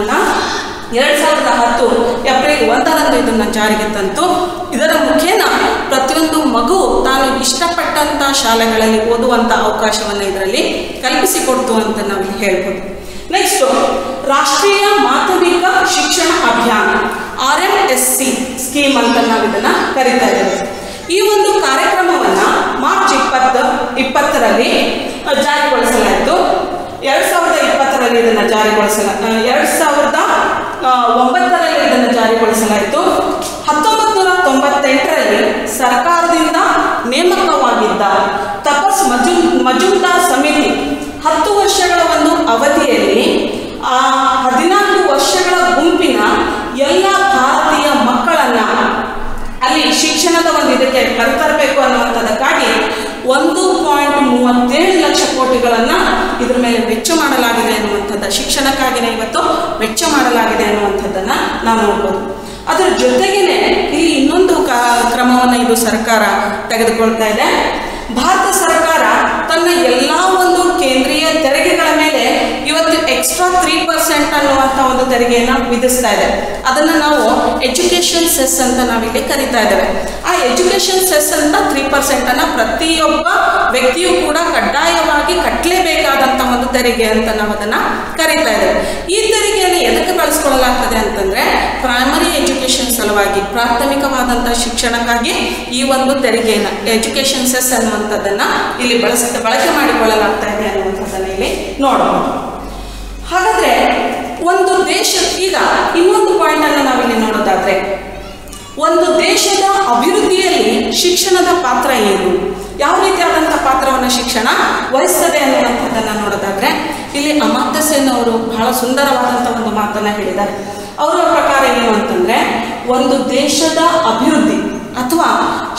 ಎರಡ್ ಸಾವಿರದ ಹತ್ತು ಏಪ್ರಿಲ್ ಒಂದರಂದು ಇದನ್ನ ಜಾರಿಗೆ ತಂತು ಇದರ ಮುಖೇನ ಪ್ರತಿಯೊಂದು ಮಗು ತಾನು ಇಷ್ಟಪಟ್ಟಂತ ಶಾಲೆಗಳಲ್ಲಿ ಓದುವಂತ ಅವಕಾಶವನ್ನ ಇದರಲ್ಲಿ ಕಲ್ಪಿಸಿಕೊಡ್ತು ಅಂತ ನಾವು ಇಲ್ಲಿ ಹೇಳ್ಬೋದು ನೆಕ್ಸ್ಟ್ ರಾಷ್ಟ್ರೀಯ ಮಾಧ್ಯಮಿಕ ಶಿಕ್ಷಣ ಅಭಿಯಾನ R M S C scheme ಅಂತ ನಾವು ಇದನ್ನ ಕರಿತಾ ಇದ್ದೇವೆ ಈ ಒಂದು ಕಾರ್ಯಕ್ರಮವನ್ನ ಮಾರ್ಚ್ ಇಪ್ಪತ್ತ ಇಪ್ಪತ್ತರಲ್ಲಿ ಅ, ಜಾರಿಗೊಳಿಸಲಾಯಿತು ಎರಡ್ ಸಾವಿರದ ಇಪ್ಪತ್ತರಲ್ಲಿ ಇದನ್ನ ಜಾರಿಗೊಳಿಸಲ ಅ, ಎರಡ್ ಸಾವಿರದ ಆ, ಒಂಬತ್ತರಲ್ಲಿ ಇದನ್ನು ಜಾರಿಗೊಳಿಸಲಾಯಿತು ಹತ್ತೊಂಬತ್ತು ನೂರ ತೊಂಬತ್ತೆಂಟರಲ್ಲಿ ಸರ್ಕಾರದಿಂದ ನೇಮಕವಾಗಿದ್ದ ತಪಸ್ ಮಜು ಮಜುಮ್ದಾರ್ ಸಮಿತಿ ಹತ್ತು ವರ್ಷಗಳ ಒಂದು ಅವಧಿಯಲ್ಲಿ ಆ ಹದಿನಾಲ್ಕು ವರ್ಷಗಳ ಗುಂಪಿನ ಎಲ್ಲ ಭಾರತೀಯ ಮಕ್ಕಳನ್ನ ಅಲ್ಲಿ ಶಿಕ್ಷಣದ ಒಂದು ಇದಕ್ಕೆ ಕರೆತರಬೇಕು ಅನ್ನುವಂಥದ್ದಕ್ಕಾಗಿ ಒಂದು ಪಾಯಿಂಟ್ ಮೂವತ್ತೇಳು ಲಕ್ಷ ಕೋಟಿಗಳನ್ನ ಇದ್ರ ಮೇಲೆ ವೆಚ್ಚ ಮಾಡಲಾಗಿದೆ ಅನ್ನುವಂಥದ್ದು ಶಿಕ್ಷಣಕ್ಕಾಗಿನೇ ಇವತ್ತು ವೆಚ್ಚ ಮಾಡಲಾಗಿದೆ ಅನ್ನುವಂಥದ್ದನ್ನ ನಾವು ನೋಡ್ಬೋದು ಅದರ ಜೊತೆಗೇನೆ ಇಲ್ಲಿ ಇನ್ನೊಂದು ಕ- ಕ್ರಮವನ್ನು ಇದು ಸರ್ಕಾರ ತೆಗೆದುಕೊಳ್ತಾ ಇದೆ ಭಾರತ ಸರ್ಕಾರ ತನ್ನ ಎಲ್ಲ ಒಂದು ಕೇಂದ್ರೀಯ ತೆರಿಗೆಗಳ ಮೇಲೆ ಇವತ್ತು ಎಕ್ಸ್ಟ್ರಾ ತ್ರೀ ಪರ್ಸೆಂಟ್ ಅನ್ನುವಂಥ ಒಂದು ತೆರಿಗೆಯನ್ನು ವಿಧಿಸ್ತಾ ಇದೆ ಅದನ್ನು ನಾವು ಎಜುಕೇಷನ್ ಸೆಸ್ ಅಂತ ನಾವಿಲ್ಲಿ ಕರಿತಾ ಇದ್ದೇವೆ ಆ ಎಜುಕೇಷನ್ ಸೆಸ್ ಅಂತ ತ್ರೀ ಪರ್ಸೆಂಟ್ ಅನ್ನ ಪ್ರತಿಯೊಬ್ಬ ವ್ಯಕ್ತಿಯು ಕೂಡ ಕಡ್ಡಾಯವಾಗಿ ಕಟ್ಟಲೇಬೇಕಾದಂಥ ಒಂದು ತೆರಿಗೆ ಅಂತ ನಾವು ಅದನ್ನ ಕರಿತಾ ಇದ್ದೇವೆ ಈ ತೆರಿಗೆಯನ್ನು ಎದಕ್ಕೆ ಬಳಸ್ಕೊಳ್ಳಲಾಗ್ತದೆ ಅಂತಂದ್ರೆ ಪ್ರೈಮರಿ ಎಜುಕೇಷನ್ ಸಲುವಾಗಿ ಪ್ರಾಥಮಿಕವಾದಂಥ ಶಿಕ್ಷಣಕ್ಕಾಗಿ ಈ ಒಂದು ತೆರಿಗೆಯನ್ನು ಎಜುಕೇಷನ್ ಸೆಸ್ ಅನ್ನುವಂಥದ್ದನ್ನ ಇಲ್ಲಿ ಬಳಸ ಬಳಕೆ ಮಾಡಿಕೊಳ್ಳಲಾಗ್ತಾ ಇದೆ ಅನ್ನುವಂಥದ್ದನ್ನ ಇಲ್ಲಿ ನೋಡಬಹುದು ಹಾಗಾದ್ರೆ ಒಂದು ದೇಶ ಈಗ ಇನ್ನೊಂದು ಪಾಯಿಂಟ್ ಅನ್ನು ನಾವಿಲ್ಲಿ ನೋಡೋದಾದ್ರೆ ಒಂದು ದೇಶದ ಅಭಿವೃದ್ಧಿಯಲ್ಲಿ ಶಿಕ್ಷಣದ ಪಾತ್ರ ಏನು ಯಾವ ರೀತಿಯಾದಂಥ ಪಾತ್ರವನ್ನು ಶಿಕ್ಷಣ ವಹಿಸ್ತದೆ ಅನ್ನುವಂಥದ್ದನ್ನು ನೋಡೋದಾದ್ರೆ ಇಲ್ಲಿ ಅಮಾತ್ಯ ಸೇನ್ ಅವರು ಬಹಳ ಸುಂದರವಾದಂಥ ಒಂದು ಮಾತನ್ನ ಹೇಳಿದ್ದಾರೆ ಅವರ ಪ್ರಕಾರ ಏನು ಅಂತಂದ್ರೆ ಒಂದು ದೇಶದ ಅಭಿವೃದ್ಧಿ ಅಥವಾ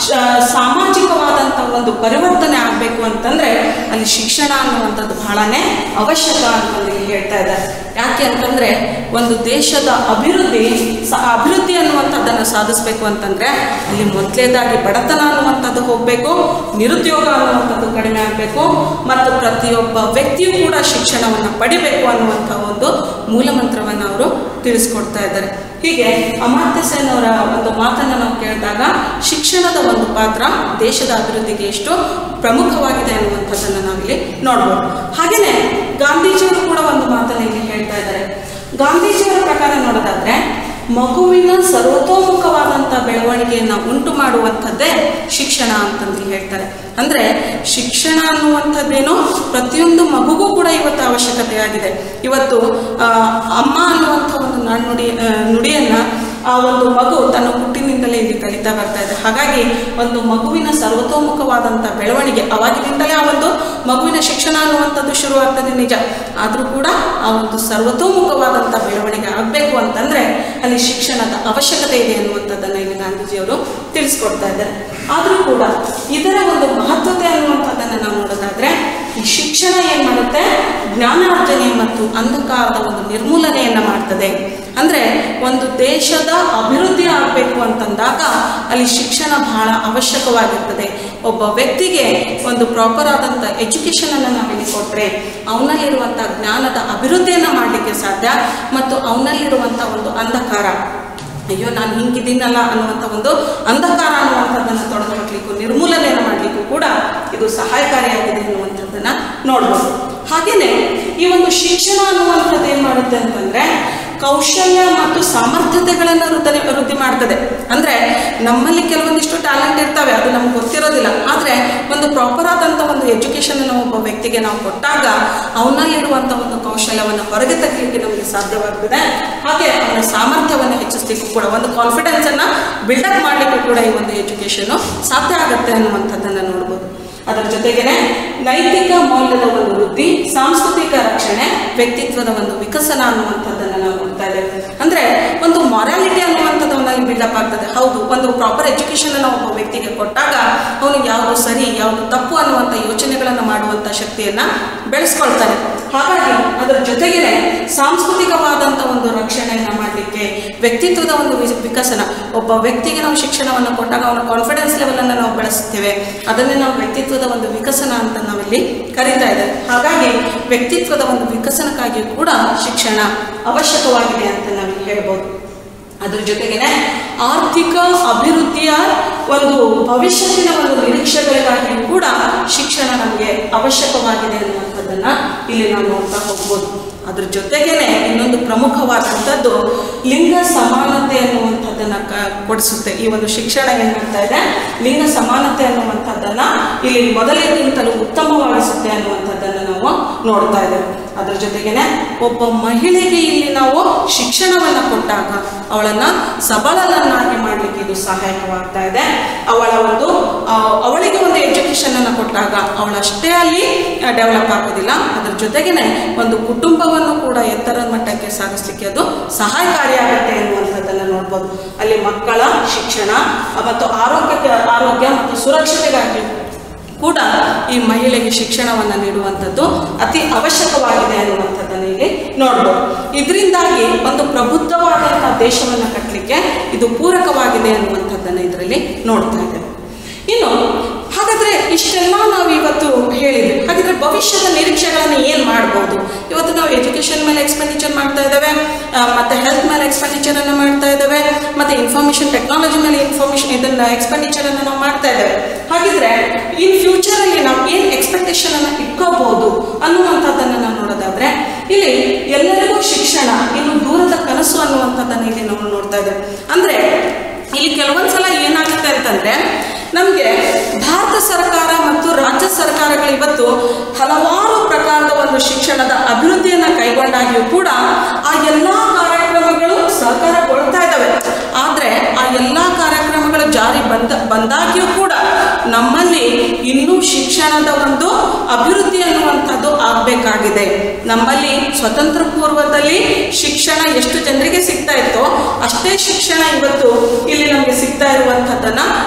ಶ- ಸಾಮಾಜಿಕವಾದಂಥ ಒಂದು ಪರಿವರ್ತನೆ ಆಗಬೇಕು ಅಂತಂದ್ರೆ ಅಲ್ಲಿ ಶಿಕ್ಷಣ ಅನ್ನುವಂಥದ್ದು ಬಹಳನೇ ಅವಶ್ಯಕ ಅಂತಂದು ಇಲ್ಲಿ ಹೇಳ್ತಾ ಇದ್ದಾರೆ ಯಾಕೆ ಅಂತಂದ್ರೆ ಒಂದು ದೇಶದ ಅಭಿವೃದ್ಧಿ ಸ- ಅಭಿವೃದ್ಧಿ ಅನ್ನುವಂಥದ್ದನ್ನು ಸಾಧಿಸಬೇಕು ಅಂತಂದ್ರೆ ಅಲ್ಲಿ ಮೊದಲೇದಾಗಿ ಬಡತನ ಅನ್ನುವಂಥದ್ದು ಹೋಗಬೇಕು ನಿರುದ್ಯೋಗ ಅನ್ನುವಂಥದ್ದು ಕಡಿಮೆ ಆಗಬೇಕು ಮತ್ತು ಪ್ರತಿಯೊಬ್ಬ ವ್ಯಕ್ತಿಯೂ ಕೂಡ ಶಿಕ್ಷಣವನ್ನು ಪಡಿಬೇಕು ಅನ್ನುವಂಥ ಒಂದು ಮೂಲ ಮಂತ್ರವನ್ನು ಅವರು ತಿಳಿಸ್ಕೊಡ್ತಾ ಇದ್ದಾರೆ ಹೀಗೆ ಅಮಾತ್ಯ ಸೇನ್ ಅವರ ಒಂದು ಮಾತನ್ನು ನಾವು ಕೇಳಿದಾಗ ಶಿಕ್ಷಣದ ಒಂದು ಪಾತ್ರ ದೇಶದ ಅಭಿವೃದ್ಧಿಗೆ ಎಷ್ಟು ಪ್ರಮುಖವಾಗಿದೆ ಅನ್ನುವಂಥದ್ದನ್ನು ನಾವಿಲ್ಲಿ ನೋಡ್ಬೋದು ಹಾಗೆಯೇ ಗಾಂಧೀಜಿಯವರು ಕೂಡ ಒಂದು ಮಾತನ್ನು ಇಲ್ಲಿ ಹೇಳ್ತಾ ಇದ್ದಾರೆ ಗಾಂಧೀಜಿಯವರ ಪ್ರಕಾರ ನೋಡೋದಾದ್ರೆ ಮಗುವಿನ ಸರ್ವತೋಮುಖವಾದಂಥ ಬೆಳವಣಿಗೆಯನ್ನು ಉಂಟು ಮಾಡುವಂಥದ್ದೇ ಶಿಕ್ಷಣ ಅಂತಂದು ಹೇಳ್ತಾರೆ ಅಂದರೆ ಶಿಕ್ಷಣ ಅನ್ನುವಂಥದ್ದೇನು ಪ್ರತಿಯೊಂದು ಮಗುಗೂ ಕೂಡ ಇವತ್ತು ಅವಶ್ಯಕತೆಯಾಗಿದೆ ಇವತ್ತು ಆ, ಅಮ್ಮ ಅನ್ನುವಂಥ ಒಂದು ನಾಣ್ಣುಡಿ ಆ, ನುಡಿಯನ್ನು ಆ ಒಂದು ಮಗು ತನ್ನ ಹುಟ್ಟಿನಿಂದಲೇ ಇಲ್ಲಿ ಕಲಿತಾ ಬರ್ತಾ ಇದೆ ಹಾಗಾಗಿ ಒಂದು ಮಗುವಿನ ಸರ್ವತೋಮುಖವಾದಂಥ ಬೆಳವಣಿಗೆ ಅವಾಗಿನಿಂದಲೇ ಆ ಒಂದು ಮಗುವಿನ ಶಿಕ್ಷಣ ಅನ್ನುವಂಥದ್ದು ಶುರುವಾಗ್ತದೆ ನಿಜ ಆದರೂ ಕೂಡ ಆ ಒಂದು ಸರ್ವತೋಮುಖವಾದಂಥ ಬೆಳವಣಿಗೆ ಆಗಬೇಕು ಅಂತಂದರೆ ಅಲ್ಲಿ ಶಿಕ್ಷಣದ ಅವಶ್ಯಕತೆ ಇದೆ ಅನ್ನುವಂಥದ್ದನ್ನು ಇಲ್ಲಿ ಗಾಂಧೀಜಿಯವರು ತಿಳಿಸ್ಕೊಡ್ತಾ ಇದ್ದಾರೆ ಆದರೂ ಕೂಡ ಇದರ ಒಂದು ಮಹತ್ವತೆ ಅನ್ನುವಂಥದ್ದನ್ನು ನಾವು ನೋಡೋದಾದ್ರೆ ಈ ಶಿಕ್ಷಣ ಏನು ಮಾಡುತ್ತೆ ಜ್ಞಾನಾರ್ಜನೆ ಮತ್ತು ಅಂಧಕಾರದ ಒಂದು ನಿರ್ಮೂಲನೆಯನ್ನು ಮಾಡ್ತದೆ ಅಂದರೆ ಒಂದು ದೇಶದ ಅಭಿವೃದ್ಧಿ ಆಗಬೇಕು ಅಂತಂದಾಗ ಅಲ್ಲಿ ಶಿಕ್ಷಣ ಬಹಳ ಅವಶ್ಯಕವಾಗಿರ್ತದೆ ಒಬ್ಬ ವ್ಯಕ್ತಿಗೆ ಒಂದು ಪ್ರಾಪರ್ ಆದಂಥ ಎಜುಕೇಷನನ್ನು ನಾವಿಲ್ಲಿ ಕೊಟ್ಟರೆ ಅವನಲ್ಲಿರುವಂಥ ಜ್ಞಾನದ ಅಭಿವೃದ್ಧಿಯನ್ನು ಮಾಡಲಿಕ್ಕೆ ಸಾಧ್ಯ ಮತ್ತು ಅವನಲ್ಲಿರುವಂಥ ಒಂದು ಅಂಧಕಾರ ಅಯ್ಯೋ ನಾನು ಹಿಂಗಿದ್ದೀನಲ್ಲ ಅನ್ನುವಂಥ ಒಂದು ಅಂಧಕಾರ ಅನ್ನುವಂಥದ್ದನ್ನು ತೊಡೆದು ಹಾಕಲಿಕ್ಕೂ ನಿರ್ಮೂಲನೆಯನ್ನು ಮಾಡಲಿಕ್ಕೂ ಕೂಡ ಇದು ಸಹಾಯಕಾರಿಯಾಗಿದೆ ಅನ್ನುವಂಥದ್ದನ್ನು ನೋಡ್ಬೋದು ಹಾಗೆಯೇ ಈ ಒಂದು ಶಿಕ್ಷಣ ಅನ್ನುವಂಥದ್ದು ಏನು ಮಾಡುತ್ತೆ ಅಂತಂದರೆ ಕೌಶಲ್ಯ ಮತ್ತು ಸಾಮರ್ಥ್ಯತೆಗಳನ್ನು ವೃದ್ಧಿ ವೃದ್ಧಿ ಮಾಡ್ತದೆ ಅಂದರೆ ನಮ್ಮಲ್ಲಿ ಕೆಲವೊಂದಿಷ್ಟು ಟ್ಯಾಲೆಂಟ್ ಇರ್ತವೆ ಅದು ನಮ್ಗೆ ಗೊತ್ತಿರೋದಿಲ್ಲ ಆದರೆ ಒಂದು ಪ್ರಾಪರ್ ಆದಂಥ ಒಂದು ಎಜುಕೇಷನ್ ನಾವು ಒಬ್ಬ ವ್ಯಕ್ತಿಗೆ ನಾವು ಕೊಟ್ಟಾಗ ಅವನಲ್ಲಿರುವಂಥ ಒಂದು ಕೌಶಲ್ಯವನ್ನು ಹೊರಗೆ ತೆಗಲಿಕ್ಕೆ ನಮಗೆ ಸಾಧ್ಯವಾಗ್ತದೆ ಹಾಗೆ ಅವನ ಸಾಮರ್ಥ್ಯವನ್ನು ಹೆಚ್ಚಿಸಲಿಕ್ಕೂ ಕೂಡ ಒಂದು ಕಾನ್ಫಿಡೆನ್ಸನ್ನು ಬಿಲ್ಡಪ್ ಮಾಡಲಿಕ್ಕೂ ಕೂಡ ಈ ಒಂದು ಎಜುಕೇಷನು ಸಾಧ್ಯ ಆಗುತ್ತೆ ಅನ್ನುವಂಥದ್ದನ್ನು ನೋಡ್ಬೋದು ಅದರ ಜೊತೆಗೇನೆ ನೈತಿಕ ಮೌಲ್ಯದ ಒಂದು ವೃದ್ಧಿ ಸಾಂಸ್ಕೃತಿಕ ರಕ್ಷಣೆ ವ್ಯಕ್ತಿತ್ವದ ಒಂದು ವಿಕಸನ ಅನ್ನುವಂಥದ್ದನ್ನು ನಾವು ನೋಡ್ತಾ ಇದ್ದೇವೆ ಅಂದ್ರೆ ಒಂದು ಮೊರಾಲಿಟಿ ಅನ್ನುವಂಥದ್ದು ಅವನಲ್ಲಿ ಬಿಲ್ಡಪ್ ಆಗ್ತದೆ ಹೌದು ಒಂದು ಪ್ರಾಪರ್ ಎಜುಕೇಶನ್ ನಾವು ಒಬ್ಬ ವ್ಯಕ್ತಿಗೆ ಕೊಟ್ಟಾಗ ಅವನಿಗೆ ಯಾವುದು ಸರಿ ಯಾವುದು ತಪ್ಪು ಅನ್ನುವಂಥ ಯೋಚನೆಗಳನ್ನು ಮಾಡುವಂಥ ಶಕ್ತಿಯನ್ನ ಬೆಳೆಸ್ಕೊಳ್ತಾನೆ ಹಾಗಾಗಿ ಅದರ ಜೊತೆಗೇನೆ ಸಾಂಸ್ಕೃತಿಕವಾದಂಥ ಒಂದು ರಕ್ಷಣೆಯನ್ನು ಮಾಡಲಿಕ್ಕೆ ವ್ಯಕ್ತಿತ್ವದ ಒಂದು ವಿ- ವಿಕಸನ ಒಬ್ಬ ವ್ಯಕ್ತಿಗೆ ನಾವು ಶಿಕ್ಷಣವನ್ನು ಕೊಟ್ಟಾಗ ಅವನ ಕಾನ್ಫಿಡೆನ್ಸ್ ಲೆವೆಲನ್ನು ನಾವು ಬೆಳೆಸ್ತೇವೆ ಅದನ್ನೇ ನಾವು ವ್ಯಕ್ತಿತ್ವದ ಒಂದು ವಿಕಸನ ಅಂತ ನಾವಿಲ್ಲಿ ಕರೀತಾ ಇದ್ದೇವೆ ಹಾಗಾಗಿ ವ್ಯಕ್ತಿತ್ವದ ಒಂದು ವಿಕಸನಕ್ಕಾಗಿ ಕೂಡ ಶಿಕ್ಷಣ ಅವಶ್ಯಕವಾಗಿದೆ ಅಂತ ನಾವಿಲ್ಲಿ ಹೇಳ್ಬೋದು ಅದ್ರ ಜೊತೆಗೇನೆ ಆರ್ಥಿಕ ಅಭಿವೃದ್ಧಿಯ ಒಂದು ಭವಿಷ್ಯತ್ತಿನ ಒಂದು ನಿರೀಕ್ಷೆಗಳಿಗಾಗಿ ಕೂಡ ಶಿಕ್ಷಣ ನಮಗೆ ಅವಶ್ಯಕವಾಗಿದೆ ಅನ್ನುವಂಥದ್ದನ್ನ ಇಲ್ಲಿ ನಾವು ನೋಡ್ತಾ ಹೋಗ್ಬೋದು ಅದ್ರ ಜೊತೆಗೇನೆ ಇನ್ನೊಂದು ಪ್ರಮುಖವಾದಂಥದ್ದು ಲಿಂಗ ಸಮಾನತೆ ಅನ್ನುವಂಥದ್ದನ್ನ ಕ ಕೊಡಿಸುತ್ತೆ ಈ ಒಂದು ಶಿಕ್ಷಣ ಏನ್ ಮಾಡ್ತಾ ಇದೆ ಲಿಂಗ ಸಮಾನತೆ ಅನ್ನುವಂಥದ್ದನ್ನ ಇಲ್ಲಿ ಮೊದಲಿಗಿಂತಲೂ ಉತ್ತಮವಾಗಿಸುತ್ತೆ ಅನ್ನುವಂಥದ್ದನ್ನ ನಾವು ನೋಡ್ತಾ ಇದ್ದೇವೆ ಅದ್ರ ಜೊತೆಗೇನೆ ಒಬ್ಬ ಮಹಿಳೆಗೆ ಇಲ್ಲಿ ನಾವು ಶಿಕ್ಷಣವನ್ನು ಕೊಟ್ಟಾಗ ಅವಳನ್ನ ಸಬಲರನ್ನಾಗಿ ಮಾಡಲಿಕ್ಕೆ ಇದು ಸಹಾಯಕವಾಗ್ತಾ ಇದೆ ಅವಳ ಒಂದು ಆ, ಅವಳಿಗೆ ಒಂದು ಎಜುಕೇಶನ್ ಅನ್ನು ಕೊಟ್ಟಾಗ ಅವಳಷ್ಟೇ ಅಲ್ಲಿ ಡೆವಲಪ್ ಆಗೋದಿಲ್ಲ ಅದ್ರ ಜೊತೆಗೇನೆ ಒಂದು ಕುಟುಂಬವನ್ನು ಕೂಡ ಎತ್ತರ ಮಟ್ಟಕ್ಕೆ ಸಾಗಿಸ್ಲಿಕ್ಕೆ ಅದು ಸಹಾಯಕಾರಿಯಾಗುತ್ತೆ ಎನ್ನುವಂಥದ್ದನ್ನು ನೋಡ್ಬೋದು ಅಲ್ಲಿ ಮಕ್ಕಳ ಶಿಕ್ಷಣ ಮತ್ತು ಆರೋಗ್ಯ ಆರೋಗ್ಯ ಮತ್ತು ಸುರಕ್ಷತೆಗಾಗಿ ಕೂಡ ಈ ಮಹಿಳೆಗೆ ಶಿಕ್ಷಣವನ್ನು ನೀಡುವಂಥದ್ದು ಅತಿ ಅವಶ್ಯಕವಾಗಿದೆ ಅನ್ನುವಂಥದ್ದನ್ನು ಇಲ್ಲಿ ನೋಡ್ಬೋದು ಇದರಿಂದಾಗಿ ಒಂದು ಪ್ರಬುದ್ಧವಾದಂಥ ದೇಶವನ್ನು ಕಟ್ಟಲಿಕ್ಕೆ ಇದು ಪೂರಕವಾಗಿದೆ ಅನ್ನುವಂಥದ್ದನ್ನು ಇದರಲ್ಲಿ ನೋಡ್ತಾ ಇದ್ದೇವೆ ಇನ್ನು ಹಾಗಾದ್ರೆ ಇಷ್ಟೆಲ್ಲ ನಾವು ಇವತ್ತು ಹೇಳಿದ್ವಿ ಹಾಗಿದ್ರೆ ಭವಿಷ್ಯದ ನಿರೀಕ್ಷೆಗಳನ್ನು ಏನು ಮಾಡ್ಬೋದು ಇವತ್ತು ನಾವು ಎಜುಕೇಷನ್ ಮೇಲೆ ಎಕ್ಸ್ಪೆಂಡಿಚರ್ ಮಾಡ್ತಾ ಇದ್ದೇವೆ ಆ, ಮತ್ತೆ ಹೆಲ್ತ್ ಮೇಲೆ ಎಕ್ಸ್ಪೆಂಡಿಚರ್ ಅನ್ನು ಮಾಡ್ತಾ ಇದ್ದೇವೆ ಮತ್ತೆ ಇನ್ಫಾರ್ಮೇಷನ್ ಟೆಕ್ನಾಲಜಿ ಮೇಲೆ ಇನ್ಫಾರ್ಮೇಷನ್ ಇದನ್ನ ಎಕ್ಸ್ಪೆಂಡಿಚರ್ ಅನ್ನು ನಾವು ಮಾಡ್ತಾ ಇದ್ದೇವೆ ಹಾಗಿದ್ರೆ ಇನ್ ಫ್ಯೂಚರ್ ಅಲ್ಲಿ ನಾವು ಏನು ಎಕ್ಸ್ಪೆಕ್ಟೇಷನ್ ಅನ್ನು ಇಟ್ಕೋಬಹುದು ಅನ್ನುವಂಥದ್ದನ್ನು ನಾವು ನೋಡೋದಾದ್ರೆ ಇಲ್ಲಿ ಎಲ್ಲರಿಗೂ ಶಿಕ್ಷಣ ಇನ್ನು ದೂರದ ಕನಸು ಅನ್ನುವಂಥದ್ದನ್ನು ಇಲ್ಲಿ ನಾವು ನೋಡ್ತಾ ಇದ್ದೇವೆ ಅಂದ್ರೆ ಇಲ್ಲಿ ಕೆಲವೊಂದ್ಸಲ ಏನಾಗುತ್ತೆ ಅಂತಂದ್ರೆ ನಮಗೆ ಭಾರತ ಸರ್ಕಾರ ಮತ್ತು ರಾಜ್ಯ ಸರ್ಕಾರಗಳು ಇವತ್ತು ಹಲವಾರು ಪ್ರಕಾರದ ಒಂದು ಶಿಕ್ಷಣದ ಅಭಿವೃದ್ಧಿಯನ್ನು ಕೈಗೊಂಡಾಗಿಯೂ ಕೂಡ ಆ ಎಲ್ಲ ಕಾರ್ಯಕ್ರಮಗಳು ಸಹಕಾರಗೊಳ್ತಾ ಇದ್ದಾವೆ ಆದರೆ ಆ ಎಲ್ಲ ಕಾರ್ಯಕ್ರಮಗಳು ಜಾರಿ ಬಂದ ಬಂದಾಗಿಯೂ ಕೂಡ ನಮ್ಮಲ್ಲಿ ಇನ್ನೂ ಶಿಕ್ಷಣದ ಒಂದು ಅಭಿವೃದ್ಧಿ ಅನ್ನುವಂಥದ್ದು ಆಗಬೇಕಾಗಿದೆ ನಮ್ಮಲ್ಲಿ ಸ್ವತಂತ್ರ ಪೂರ್ವದಲ್ಲಿ ಶಿಕ್ಷಣ ಎಷ್ಟು ಜನರಿಗೆ ಸಿಗ್ತಾ ಇತ್ತೋ ಅಷ್ಟೇ ಶಿಕ್ಷಣ ಇವತ್ತು ಇಲ್ಲಿ ನಮಗೆ ಸಿಗ್ತಾ ಇರುವಂಥದ್ದನ್ನ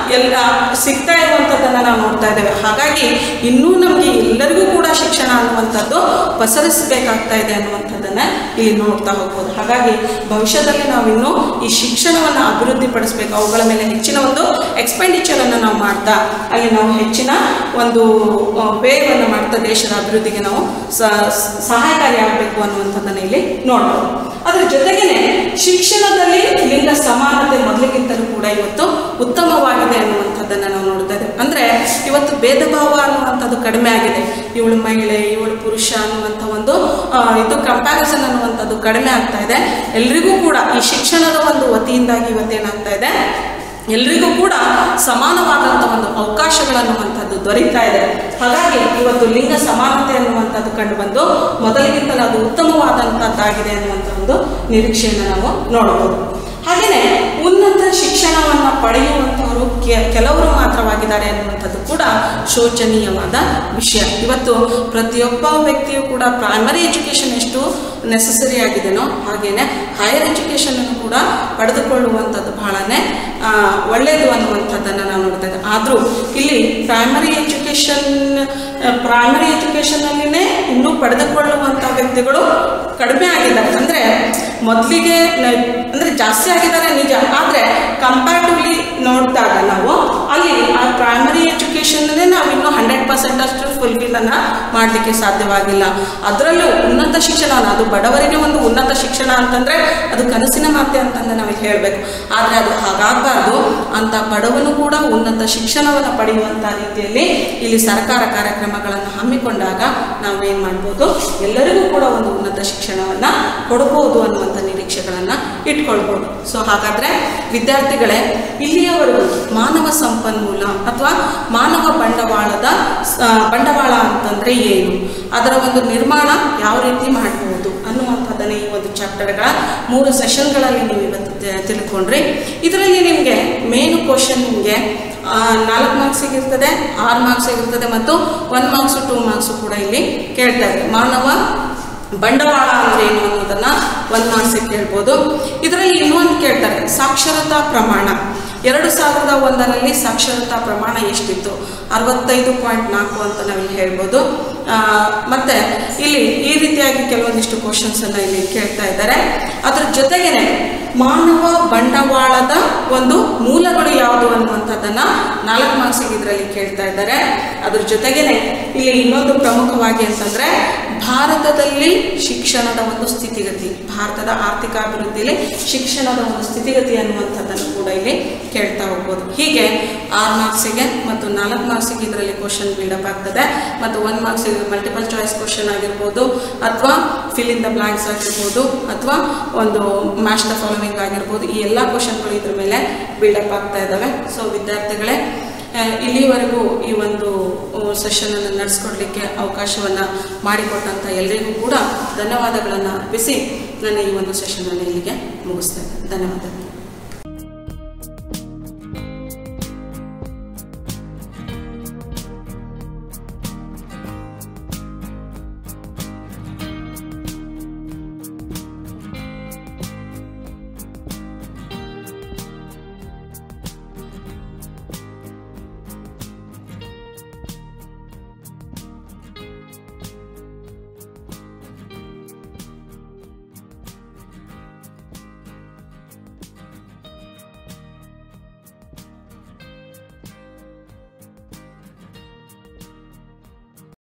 ಎಲ್ಲ ಸಿಗ್ತಾ ಇರುವಂಥದ್ದನ್ನು ನಾವು ನೋಡ್ತಾ ಇದ್ದೇವೆ ಹಾಗಾಗಿ ಇನ್ನೂ ನಮಗೆ ಎಲ್ಲರಿಗೂ ಕೂಡ ಶಿಕ್ಷಣ ಅನ್ನುವಂಥದ್ದು ಪಸರಿಸಬೇಕಾಗ್ತಾ ಇದೆ ಅನ್ನುವಂಥದ್ದನ್ನು ಇಲ್ಲಿ ನೋಡ್ತಾ ಹೋಗ್ಬೋದು ಹಾಗಾಗಿ ಭವಿಷ್ಯದಲ್ಲಿ ನಾವು ಇನ್ನೂ ಈ ಶಿಕ್ಷಣವನ್ನು ಅಭಿವೃದ್ಧಿಪಡಿಸಬೇಕು ಅವುಗಳ ಮೇಲೆ ಹೆಚ್ಚಿನ ಒಂದು ಎಕ್ಸ್ಪೆಂಡಿಚರನ್ನು ನಾವು ಮಾಡ್ತಾ ಅಲ್ಲಿ ನಾವು ಹೆಚ್ಚಿನ ಒಂದು ವ್ಯಯವನ್ನು ಮಾಡ್ತಾ ದೇಶದ ಅಭಿವೃದ್ಧಿಗೆ ನಾವು ಸ- ಸಹಾಯಕಾರಿಯಾಗಬೇಕು ಅನ್ನುವಂಥದ್ದನ್ನು ಇಲ್ಲಿ ನೋಡ್ಬೋದು ಅದರ ಜೊತೆಗೇನೆ ಶಿಕ್ಷಣದಲ್ಲಿ ಲಿಂಗ ಸಮಾನತೆ ಮೊದಲಿಗಿಂತಲೂ ಕೂಡ ಇವತ್ತು ಉತ್ತಮವಾಗಿದೆ ಅನ್ನುವಂಥದ್ದನ್ನು ನಾವು ನೋಡ್ತಾ ಇದ್ದೇವೆ ಅಂದರೆ ಇವತ್ತು ಭೇದ ಭಾವ ಅನ್ನುವಂಥದ್ದು ಕಡಿಮೆ ಆಗಿದೆ ಇವಳು ಮಹಿಳೆ ಇವಳು ಪುರುಷ ಅನ್ನುವಂಥ ಒಂದು ಆ, ಇದು ಕಂಪ್ಯಾರಿಸನ್ ಅನ್ನುವಂಥದ್ದು ಕಡಿಮೆ ಆಗ್ತಾ ಇದೆ ಎಲ್ರಿಗೂ ಕೂಡ ಈ ಶಿಕ್ಷಣದ ಒಂದು ವತಿಯಿಂದಾಗಿ ಇವತ್ತೇನಾಗ್ತಾ ಇದೆ ಎಲ್ರಿಗೂ ಕೂಡ ಸಮಾನವಾದಂಥ ಒಂದು ಅವಕಾಶಗಳನ್ನುವಂಥದ್ದು ದೊರೀತಾ ಇದೆ ಹಾಗಾಗಿ ಇವತ್ತು ಲಿಂಗ ಸಮಾನತೆ ಅನ್ನುವಂಥದ್ದು ಕಂಡು ಬಂದು ಮೊದಲಿಗಿಂತಲೂ ಅದು ಉತ್ತಮವಾದಂಥದ್ದಾಗಿದೆ ಅನ್ನುವಂಥ ಒಂದು ನಿರೀಕ್ಷೆಯನ್ನು ನಾವು ನೋಡಬಹುದು ಹಾಗೆಯೇ ಉನ್ನತ ಶಿಕ್ಷಣವನ್ನು ಪಡೆಯುವಂಥವರು ಕೆ- ಕೆಲವರು ಮಾತ್ರವಾಗಿದ್ದಾರೆ ಅನ್ನುವಂಥದ್ದು ಕೂಡ ಶೋಚನೀಯವಾದ ವಿಷಯ ಇವತ್ತು ಪ್ರತಿಯೊಬ್ಬ ವ್ಯಕ್ತಿಯು ಕೂಡ ಪ್ರೈಮರಿ ಎಜುಕೇಷನ್ ಎಷ್ಟು ನೆಸಸರಿ ಆಗಿದೆನೋ ಹಾಗೆಯೇ ಹೈಯರ್ ಎಜುಕೇಷನನ್ನು ಕೂಡ ಪಡೆದುಕೊಳ್ಳುವಂಥದ್ದು ಬಹಳನೇ ಆ, ಒಳ್ಳೆಯದು ಅನ್ನುವಂಥದ್ದನ್ನು ನಾವು ನೋಡ್ತಾ ಇದ್ದೇವೆ ಆದರೂ ಇಲ್ಲಿ ಪ್ರೈಮರಿ ಎಜುಕೇಷನ್ ಪ್ರೈಮರಿ ಎಜುಕೇಷನ್ನಲ್ಲಿನೇ ಇನ್ನೂ ಪಡೆದುಕೊಳ್ಳುವಂಥ ವ್ಯಕ್ತಿಗಳು ಕಡಿಮೆ ಆಗಿದ್ದಾರೆ ಅಂದರೆ ಮೊದಲಿಗೆ ಅಂದರೆ ಜಾಸ್ತಿ ಆಗಿದ್ದಾರೆ ನಿಜ ಆದರೆ ಕಂಪ್ಯಾರಿಟಿವ್ಲಿ ನೋಡಿದಾಗ ನಾವು ಅಲ್ಲಿ ಆ ಪ್ರೈಮರಿ ಎಜುಕೇಷನ್ನೇ ನಾವು ಇನ್ನೂ ಹಂಡ್ರೆಡ್ ಪರ್ಸೆಂಟ್ ಅಷ್ಟು ಫುಲ್ಫಿಲನ್ನು ಮಾಡಲಿಕ್ಕೆ ಸಾಧ್ಯವಾಗಿಲ್ಲ ಅದರಲ್ಲೂ ಉನ್ನತ ಶಿಕ್ಷಣ ಅದು ಬಡವರಿಗೆ ಒಂದು ಉನ್ನತ ಶಿಕ್ಷಣ ಅಂತಂದರೆ ಅದು ಕನಸಿನ ಮಾತೆ ಅಂತಂದು ನಾವು ಹೇಳಬೇಕು ಆದರೆ ಅದು ಹಾಗಾಗಬಾರ್ದು ಅಂತ ಬಡವನು ಕೂಡ ಉನ್ನತ ಶಿಕ್ಷಣವನ್ನು ಪಡೆಯುವಂಥ ರೀತಿಯಲ್ಲಿ ಇಲ್ಲಿ ಸರ್ಕಾರ ಕಾರ್ಯಕ್ರಮಗಳನ್ನು ಹಮ್ಮಿಕೊಂಡಾಗ ನಾವು ಏನು ಮಾಡ್ಬೋದು ಎಲ್ಲರಿಗೂ ಕೂಡ ಒಂದು ಉನ್ನತ ಶಿಕ್ಷಣವನ್ನು ಕೊಡಬಹುದು ಅನ್ನುವಂಥ ನಿರೀಕ್ಷೆಗಳನ್ನು ಇಟ್ಕೊಳ್ಬೋದು ಸೊ ಹಾಗಾದರೆ ವಿದ್ಯಾರ್ಥಿಗಳೇ ಇಲ್ಲಿಯವರೆಗೂ ಮಾನವ ಸಂಪನ್ಮೂಲ ಅಥವಾ ಮಾನವ ಬಂಡವಾಳದ ಸ- ಬಂಡವಾಳ ಅಂತಂದರೆ ಏನು ಅದರ ಒಂದು ನಿರ್ಮಾಣ ಯಾವ ರೀತಿ ಮಾಡಬಹುದು ಅನ್ನುವಂಥದ್ದನ್ನು ಈ ಒಂದು ಚಾಪ್ಟರ್ಗಳ ಮೂರು ಸೆಷನ್ಗಳಲ್ಲಿ ನೀವು ಇವತ್ತು ತಿ- ತಿಳ್ಕೊಂಡ್ರಿ ಇದರಲ್ಲಿ ನಿಮಗೆ ಮೇನ್ ಕ್ವಶನ್ ನಿಮಗೆ ನಾಲ್ಕು ಮಾರ್ಕ್ಸಿಗೆ ಇರ್ತದೆ ಆರು ಮಾರ್ಕ್ಸಿಗೆ ಇರ್ತದೆ ಮತ್ತು ಒನ್ ಮಾರ್ಕ್ಸು ಟೂ ಮಾರ್ಕ್ಸು ಕೂಡ ಇಲ್ಲಿ ಕೇಳ್ತಾ ಇದೆ ಮಾನವ ಬಂಡವಾಳ ಅಂದ್ರೆ ಏನು ಅನ್ನೋದನ್ನ ಒಂದು ಮಾರ್ಕ್ಸಿಗೆ ಕೇಳ್ಬೋದು ಇದರಲ್ಲಿ ಇನ್ನೊಂದು ಕೇಳ್ತಾರೆ ಸಾಕ್ಷರತಾ ಪ್ರಮಾಣ ಎರಡು ಸಾವಿರದ ಒಂದರಲ್ಲಿ ಸಾಕ್ಷರತಾ ಪ್ರಮಾಣ ಎಷ್ಟಿತ್ತು ಅರವತ್ತೈದು ಪಾಯಿಂಟ್ ನಾಲ್ಕು ಅಂತ ನಾವಿಲ್ಲಿ ಹೇಳ್ಬೋದು ಆ, ಮತ್ತೆ ಇಲ್ಲಿ ಈ ರೀತಿಯಾಗಿ ಕೆಲವೊಂದಿಷ್ಟು ಕ್ವಶನ್ಸನ್ನು ಇಲ್ಲಿ ಕೇಳ್ತಾ ಇದ್ದಾರೆ ಅದ್ರ ಜೊತೆಗೇನೆ ಮಾನವ ಬಂಡವಾಳದ ಒಂದು ಮೂಲಗಳು ಯಾವುದು ಅನ್ನುವಂಥದ್ದನ್ನು ನಾಲ್ಕು ಮಾರ್ಕ್ಸಿಗೆ ಇದರಲ್ಲಿ ಕೇಳ್ತಾ ಇದ್ದಾರೆ ಅದ್ರ ಜೊತೆಗೇನೆ ಇಲ್ಲಿ ಇನ್ನೊಂದು ಪ್ರಮುಖವಾಗಿ ಅಂತಂದರೆ ಭಾರತದಲ್ಲಿ ಶಿಕ್ಷಣದ ಒಂದು ಸ್ಥಿತಿಗತಿ ಭಾರತದ ಆರ್ಥಿಕ ಅಭಿವೃದ್ಧಿಯಲ್ಲಿ ಶಿಕ್ಷಣದ ಒಂದು ಸ್ಥಿತಿಗತಿ ಅನ್ನುವಂಥದ್ದನ್ನು ಕೂಡ ಇಲ್ಲಿ ಕೇಳ್ತಾ ಹೋಗ್ಬೋದು ಹೀಗೆ ಆರು ಮಾರ್ಕ್ಸಿಗೆ ಮತ್ತು ನಾಲ್ಕು ಮಾರ್ಕ್ಸಿಗೆ ಇದರಲ್ಲಿ ಕ್ವಶನ್ ಬಿಲ್ಡಪ್ ಆಗ್ತದೆ ಮತ್ತು ಒನ್ ಮಾರ್ಕ್ಸಿಗೆ ಮಲ್ಟಿಪಲ್ ಚಾಯ್ಸ್ ಕ್ವಶನ್ ಆಗಿರ್ಬೋದು ಅಥವಾ ಫಿಲ್ ಇನ್ ದ ಬ್ಲಾಂಕ್ಸ್ ಆಗಿರ್ಬೋದು ಅಥವಾ ಒಂದು ಮ್ಯಾಚ್ ದ ಫಾಲೋವಿಂಗ್ ಆಗಿರ್ಬೋದು ಈ ಎಲ್ಲ ಕ್ವಶನ್ಗಳು ಇದ್ರ ಮೇಲೆ ಬಿಲ್ಡಪ್ ಆಗ್ತಾ ಇದ್ದಾವೆ ಸೊ ವಿದ್ಯಾರ್ಥಿಗಳೇ ಆ, ಇಲ್ಲಿವರೆಗೂ ಈ ಒಂದು ಸೆಷನನ್ನು ನಡೆಸ್ಕೊಡ್ಲಿಕ್ಕೆ ಅವಕಾಶವನ್ನು ಮಾಡಿಕೊಟ್ಟಂಥ ಎಲ್ಲರಿಗೂ ಕೂಡ ಧನ್ಯವಾದಗಳನ್ನು ಅರ್ಪಿಸಿ ನನ್ನ ಈ ಒಂದು ಸೆಷನನ್ನು ಇಲ್ಲಿಗೆ ಮುಗಿಸ್ತೇನೆ ಧನ್ಯವಾದಗಳು